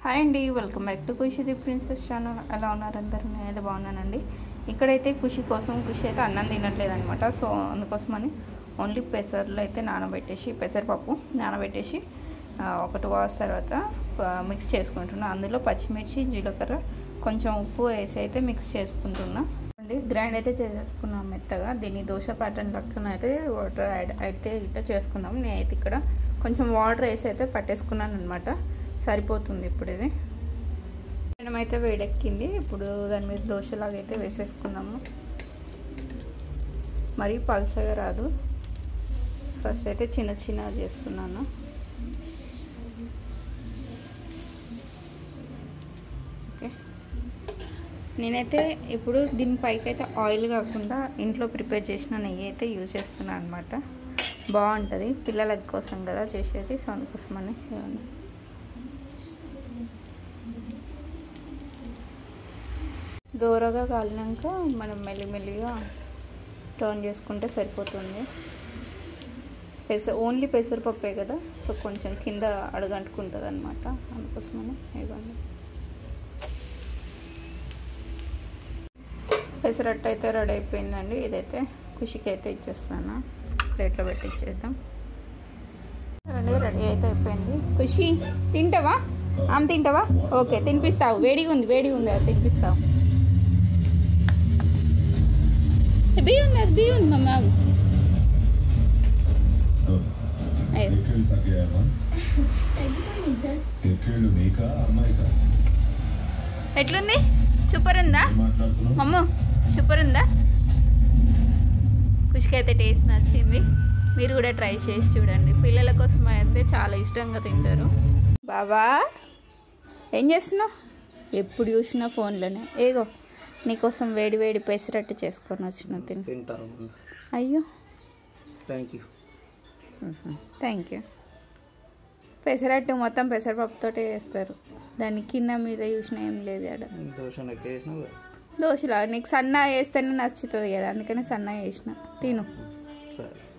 Hi అండి welcome back to Khushi the princess channel ఎలా ఉన్నారు అందరూ నేనైతే బాగున్నానండి ఇక్కడైతే ఖుషి కోసం ఖుషి అయితే అన్నం తినట్లేదు అనమాట సో అందుకోసమని ఓన్లీ పెసర్లు అయితే నానబెట్టేసి పెసరపప్పు నానబెట్టేసి ఆ, ఒక టూ అవర్స్ తర్వాత మిక్స్ చేసుకుంటున్నా అందులో పచ్చిమిర్చి జీలకర్ర కొంచెం ఉప్పు వేసి అయితే మిక్స్ చేసుకుంటున్నా అండి గ్రైండ్ అయితే చేసేసుకున్నాం మెత్తగా దీన్ని దోశ ప్యాటర్న్ లెక్కన అయితే వాటర్ యాడ్ అయితే ఇట్లా చేసుకుందాం నేనైతే ఇక్కడ కొంచెం వాటర్ వేసి అయితే పట్టేసుకున్నాను అనమాట సరిపోతుంది ఇప్పుడు ఇది పెనం అయితే వేడెక్కింది ఇప్పుడు దాని మీద దోశలాగా అయితే వేసేసుకున్నాము మరీ పల్చగా రాదు ఫస్ట్ అయితే చిన్న చిన్నగా చేస్తున్నాను ఓకే నేనైతే ఇప్పుడు దీని పైకి అయితే ఆయిల్ కాకుండా ఇంట్లో ప్రిపేర్ చేసిన నెయ్యి అయితే యూజ్ చేస్తున్నాను అనమాట బాగుంటుంది పిల్లల కోసం కదా చేసేది సో అందుకోసమని ఇవ్వండి దూరగా కాలినాక మనం మెల్లిమెల్లిగా టర్న్ చేసుకుంటే సరిపోతుంది పెసర ఓన్లీ పెసరపప్పే కదా సో కొంచెం కింద అడగంటుకుంటుంది అనమాట అందుకోసమని ఇవ్వండి పెసరట్టు అయితే రెడీ అయిపోయిందండి ఇదైతే ఖుషికి అయితే ఇచ్చేస్తాను ప్లేట్లో పెట్టి ఇచ్చేద్దాం రెడీ రెడీ అయితే అయిపోయింది ఖుషి తింటావా ఆమె తింటావా ఓకే తినిపిస్తావు వేడిగా ఉంది వేడిగా ఉంది అది తినిపిస్తావు బీ ఉంది అది బీ ఉంది మమ్మీ ఆగు అయ్యో. ఎక్కేళ్ళు తగ్గాయమ్మా ఎక్కేళ్ళు నీకా అమ్మాయికా ఎట్లుంది సూపర్ ఉందా ఏం మాట్లాడుతున్నావు అమ్మ సూపర్ ఉందా ఖుషికి అయితే టేస్ట్ నచ్చింది మీరు కూడా ట్రై చేసి చూడండి పిల్లల కోసం అయితే చాలా ఇష్టంగా తింటారు బాబా ఏం చేస్తున్నావు ఎప్పుడు చూసినా ఫోన్లోనే ఏగో నీకోసం వేడి వేడి పెసరట్టు చేసుకొని వచ్చిన తిని తింటారు అయ్యో thank you thank you pesarattu మొత్తం పెసరపప్పుతోటే చేస్తారు దాని కింద మీద చూసిన ఏం లేదు ఆడ దోశ నెక్క వేసినావు కదా దోశలా నీకు సన్న వేస్తేనే నచ్చుతుంది కదా అందుకని సన్న వేసిన తిను సరే